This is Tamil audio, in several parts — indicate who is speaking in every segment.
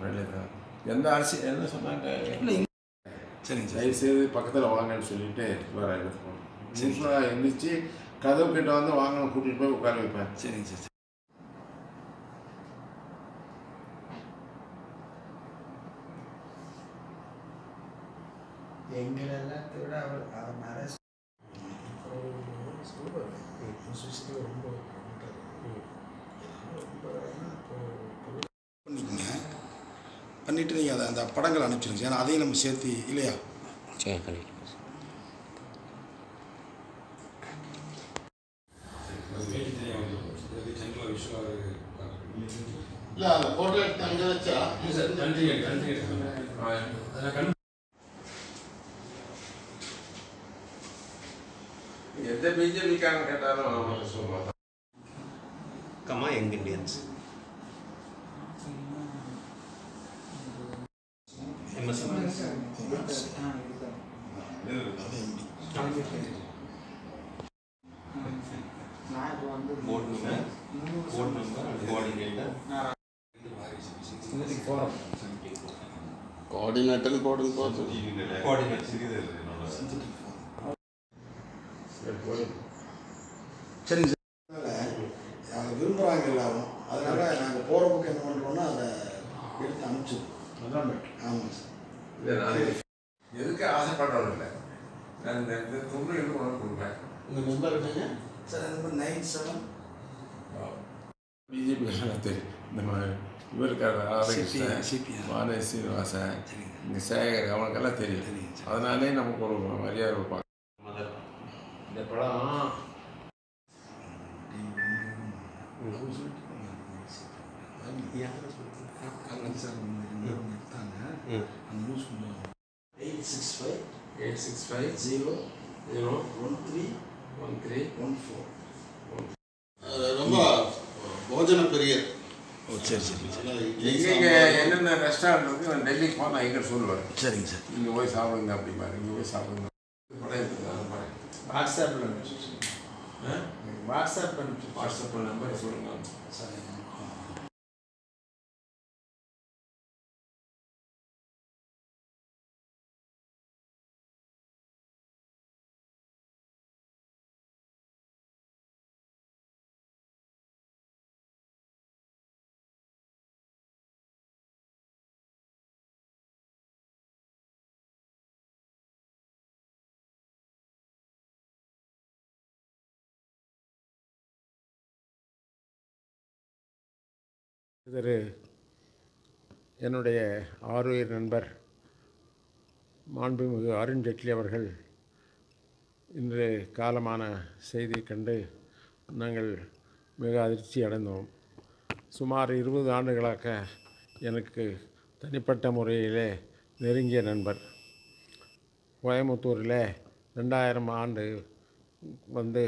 Speaker 1: வேண்டியதுதான் எந்த அரசு என்ன சொன்னாங்க
Speaker 2: சரிங்க சார்
Speaker 1: தயவுசெய்து பக்கத்தில் வாங்கன்னு சொல்லிட்டு வேற இடத்துக்கு போகணும் யூஸ்வலாக எந்திரிச்சு கதவு கிட்ட வந்து வாங்கன்னு கூட்டிகிட்டு போய் உட்கார வைப்பேன்
Speaker 2: சரிங்க சார்
Speaker 3: எங்களெல்லாம் விட அவர் அவர் நிறைய சொல்லுவார் விஷயத்தில் ரொம்ப ரொம்ப
Speaker 2: பண்ணிக்கோங்க பண்ணிவிட்டு நீங்கள் அதை அந்த படங்கள் அனுப்பிச்சிருங்க ஏன்னா அதையும் நம்ம சேர்த்து இல்லையா
Speaker 4: சரி பண்ணிக்கலாம்
Speaker 1: இல்லை அந்த ஃபோட்டோ எடுத்து அங்கே வச்சா எந்த பிஜேபிக்காரன் கேட்டாலும் அவன் சொல்லுவான்
Speaker 4: கமா யங் இண்டியன்ஸ்
Speaker 3: நான் இப்போ வந்து
Speaker 4: board member board member coordinator
Speaker 1: coordinator போர்டுன்னு போகிறது
Speaker 4: கோஆர்டினேட்டர்
Speaker 2: சரிங்க சார் அதனால் அவங்க விரும்புகிறாங்க எல்லாரும் அதனால் நாங்கள் போகிற பக்கம் என்ன பண்ணுறோன்னா அதை எடுத்து அனுப்பிச்சிடுறோம்
Speaker 1: அதான் better.
Speaker 2: ஆமாங்க சார்
Speaker 1: இல்லை நான் எதுக்கு ஆசைப்படுறவன் இல்லை நான் இந்த இந்த துண்டு எடுத்து உனக்கு கொடுப்பேன்
Speaker 2: உங்கள் நம்பர் என்னங்க சார் அந்த மாதிரி நைன் செவன்
Speaker 1: பிஜேபி தெரியும் இந்த மாதிரி இவருக்கார ராதாகிருஷ்ணன்
Speaker 2: CPI.
Speaker 1: வானதி சீனிவாசன்
Speaker 2: சரிங்க
Speaker 1: இந்த சேகர் அவனுக்கெல்லாம் தெரியும்
Speaker 2: தெரியும் சார்.
Speaker 1: அதனாலே நமக்கு ஒரு மரியாதை கொடுப்பாங்க இந்த படம்
Speaker 2: eight six five
Speaker 1: eight six five
Speaker 2: zero
Speaker 1: zero
Speaker 2: one three
Speaker 1: one three
Speaker 2: one four ரொம்ப போஜன பிரியர் ஓ சரி சரி
Speaker 1: எங்கெங்க என்னென்ன ரெஸ்டாரண்ட் இருக்கு நான் டெல்லிக்கு போனால் எங்கே சொல்லுவேன்
Speaker 2: சரிங்க சார்
Speaker 1: இங்கே போய் சாப்பிடுங்க அப்படிம்பாரு இங்கே போய் சாப்பிடுங்க படம் இருக்குது அந்த படம்
Speaker 3: வாட்ஸ்அப்பில் அனுப்பிச்சு வாட்ஸ்அப்பில் அனுப்பிச்சு
Speaker 1: வாட்ஸ்அப் நம்பர் சொல்லுங்க
Speaker 2: சரி
Speaker 5: திரு என்னுடைய ஆருயிர் நண்பர் மாண்புமிகு அருண் ஜேட்லி அவர்கள் இன்று காலமான செய்தி கண்டு நாங்கள் மிக அதிர்ச்சி அடைந்தோம் சுமார் இருபது ஆண்டுகளாக எனக்கு தனிப்பட்ட முறையிலே நெருங்கிய நண்பர் கோயம்புத்தூரில் ரெண்டாயிரம் ஆண்டு வந்து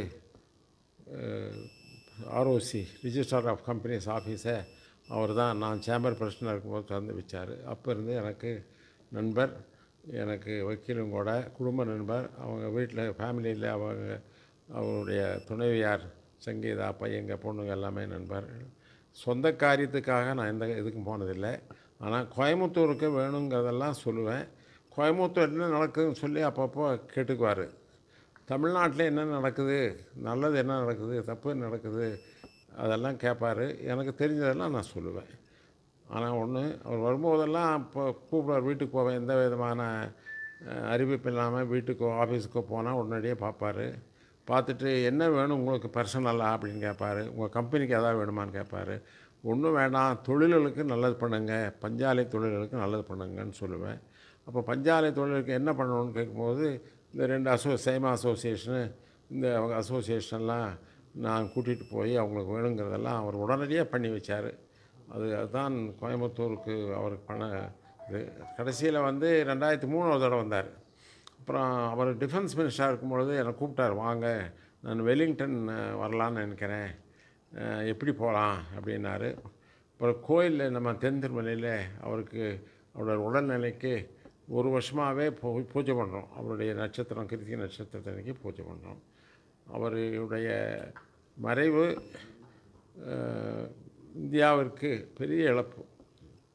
Speaker 5: ஆர்ஓசி ரிஜிஸ்டர் ஆஃப் கம்பெனிஸ் ஆஃபீஸை அவர் தான் நான் சேம்பர் பிரசிடண்டாக இருக்கும்போது திறந்து வச்சார் அப்போ இருந்து எனக்கு நண்பர் எனக்கு வக்கீலும் கூட குடும்ப நண்பர் அவங்க வீட்டில் ஃபேமிலியில் அவங்க அவருடைய துணைவியார் சங்கீதா பையங்க பொண்ணுங்க எல்லாமே நண்பர் சொந்த காரியத்துக்காக நான் எந்த இதுக்கும் போனதில்லை ஆனால் கோயம்புத்தூருக்கு வேணுங்கிறதெல்லாம் சொல்லுவேன் கோயம்புத்தூர் என்ன நடக்குதுன்னு சொல்லி அப்பப்போ கேட்டுக்குவார் தமிழ்நாட்டில் என்ன நடக்குது நல்லது என்ன நடக்குது தப்பு என்ன நடக்குது அதெல்லாம் கேட்பார் எனக்கு தெரிஞ்சதெல்லாம் நான் சொல்லுவேன் ஆனால் ஒன்று அவர் வரும்போதெல்லாம் இப்போ கூப்பிடுவார் வீட்டுக்கு போவேன் எந்த விதமான அஹ், அறிவிப்பு இல்லாமல் வீட்டுக்கோ ஆஃபீஸுக்கோ போனால் உடனடியே பார்ப்பாரு பார்த்துட்டு என்ன வேணும் உங்களுக்கு பர்சனலாக அப்படின்னு கேட்பாரு உங்கள் கம்பெனிக்கு எதாவது வேணுமான்னு கேட்பாரு ஒன்றும் வேண்டாம் தொழில்களுக்கு நல்லது பண்ணுங்க பஞ்சாலை தொழில்களுக்கு நல்லது பண்ணுங்கன்னு சொல்லுவேன் அப்போ பஞ்சாலை தொழிலுக்கு என்ன பண்ணணும்னு கேட்கும்போது இந்த ரெண்டு அசோ சேமா அசோசியேஷனு இந்த அசோசியேஷன்லாம் நான் கூட்டிகிட்டு போய் அவங்களுக்கு வேணுங்கிறதெல்லாம் அவர் உடனடியாக பண்ணி வச்சார் அது அதுதான் கோயம்புத்தூருக்கு அவருக்கு பண்ண இது கடைசியில் வந்து ரெண்டாயிரத்தி மூணு ஒரு தடவை வந்தார் அப்புறம் அவர் டிஃபென்ஸ் மினிஸ்டராக இருக்கும்பொழுது என்னை கூப்பிட்டார் வாங்க நான் வெலிங்டன் அஹ், வரலான்னு நினைக்கிறேன் அஹ், எப்படி போகலாம் அப்படின்னாரு அப்புறம் கோயிலில் நம்ம தென் திருமலையில் அவருக்கு அவரோட உடல்நிலைக்கு ஒரு வருஷமாகவே பூ பூஜை பண்ணுறோம் அவருடைய நட்சத்திரம் கிருத்திகை நட்சத்திரத்தன்னைக்கு பூஜை பண்ணுறோம் அவருடைய மறைவு அஹ், இந்தியாவிற்கு பெரிய இழப்பு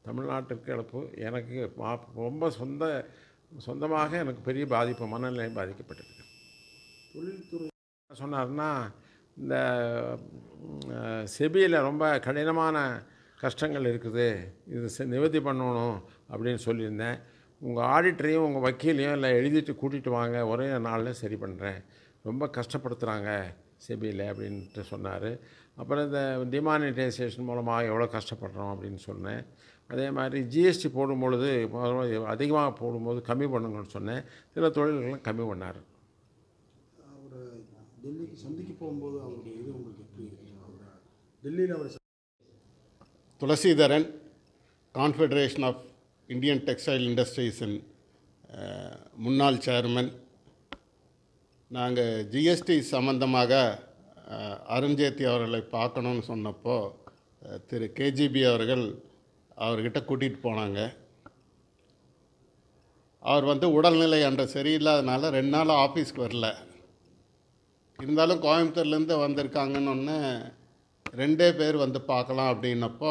Speaker 5: தமிழ்நாட்டிற்கு இழப்பு எனக்கு மா- ரொம்ப சொந்த சொந்தமாக எனக்கு பெரிய பாதிப்பு மனநிலை பாதிக்கப்பட்டிருக்கு
Speaker 2: தொழில்துறை
Speaker 5: சொன்னார்னா இந்த செபியில் ரொம்ப கடினமான கஷ்டங்கள் இருக்குது இது செ- நிவர்த்தி பண்ணணும் அப்படின்னு சொல்லியிருந்தேன் உங்கள் ஆடிட்டரையும் உங்கள் வக்கீலையும் இல்லை எழுதிட்டு கூட்டிகிட்டு வாங்க ஒரே நாளில் சரி பண்ணுறேன் ரொம்ப கஷ்டப்படுத்துகிறாங்க செபியில் அப்படின்ட்டு சொன்னார் அப்புறம் இந்த டிமானிட்டைசேஷன் மூலமாக எவ்வளோ கஷ்டப்படுறோம் அப்படின்னு சொன்னேன் அதே மாதிரி ஜிஎஸ்டி போடும்பொழுது அதிகமாக போடும்போது கம்மி பண்ணுங்கன்னு சொன்னேன் சில தொழில்கள்லாம் கம்மி பண்ணார்
Speaker 2: அவர் டெல்லிக்கு சந்திக்க போகும்போது அவருடைய இது உங்களுக்கு எப்படி இருக்கு அவர் டெல்லியில் அவர்
Speaker 6: Thulasidharan Confederation of Indian Textile இண்டஸ்ட்ரீஸின் முன்னாள் சேர்மன் நாங்கள் ஜிஎஸ்டி சம்பந்தமாக அஹ், அருண்ஜேத்தி அவர்களை பார்க்கணுன்னு சொன்னப்போ அஹ், திரு கேஜிபி அவர்கள் அவர்கிட்ட கூட்டிகிட்டு போனாங்க அவர் வந்து உடல்நிலை அன்று சரியில்லாதனால ரெண்டு நாள் ஆஃபீஸ்க்கு வரல இருந்தாலும் கோயம்புத்தூர்லேருந்து வந்திருக்காங்கன்னு ஒன்று ரெண்டே பேர் வந்து பார்க்கலாம் அப்படின்னப்போ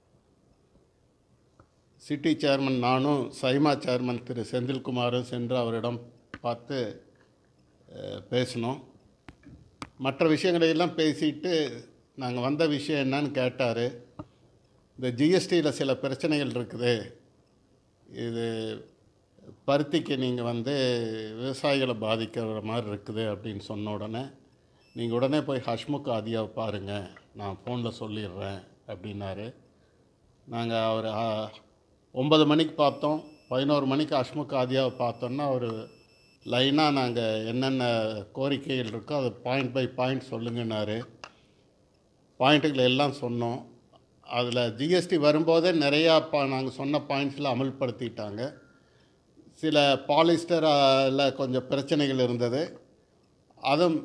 Speaker 6: சிட்டி சேர்மன் நானும் சைமா சேர்மன் திரு செந்தில்குமாரும் சென்று அவரிடம் பார்த்து அஹ், பேசினோம் மற்ற விஷயங்களை எல்லாம் பேசிட்டு நாங்கள் வந்த விஷயம் என்னன்னு கேட்டார் இந்த ஜிஎஸ்டியில் சில பிரச்சனைகள் இருக்குது இது பருத்திக்கு நீங்கள் வந்து விவசாயிகளை பாதிக்கிற மாதிரி இருக்குது அப்படின்னு சொன்ன உடனே நீங்கள் உடனே போய் ஹஷ்முக் ஆதியாவை பாருங்கள் நான் ஃபோனில் சொல்லிடுறேன் அப்படின்னாரு நாங்கள் அவர் ஆ, ஒன்பது மணிக்கு பார்த்தோம் பதினோரு மணிக்கு ஹஷ்முக் ஆதியாவை பார்த்தோன்னா அவர் லைனாக நாங்கள் என்னென்ன கோரிக்கைகள் இருக்கோ அதை பாயிண்ட் பை பாயிண்ட் சொல்லுங்கன்னாரு பாயிண்ட்டுகள் எல்லாம் சொன்னோம் அதில் ஜிஎஸ்டி வரும்போதே நிறையா பா நாங்கள் சொன்ன பாயிண்ட்ஸில் அமல்படுத்திட்டாங்க சில பாலிஸ்டரில் கொஞ்சம் பிரச்சனைகள் இருந்தது அதுவும்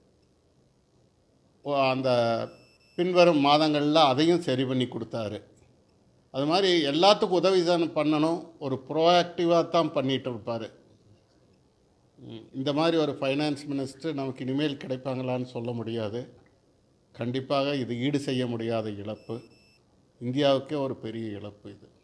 Speaker 6: ஓ, அந்த பின்வரும் மாதங்களில் அதையும் சரி பண்ணி கொடுத்தாரு அது மாதிரி எல்லாத்துக்கும் உதவி தான் பண்ணணும் ஒரு ப்ரோஆக்டிவாக தான் பண்ணிகிட்டு இருப்பார் ம், இந்த மாதிரி ஒரு ஃபைனான்ஸ் மினிஸ்டர் நமக்கு இனிமேல் கிடைப்பாங்களான்னு சொல்ல முடியாது கண்டிப்பாக இது ஈடு செய்ய முடியாத இழப்பு இந்தியாவுக்கே ஒரு பெரிய இழப்பு இது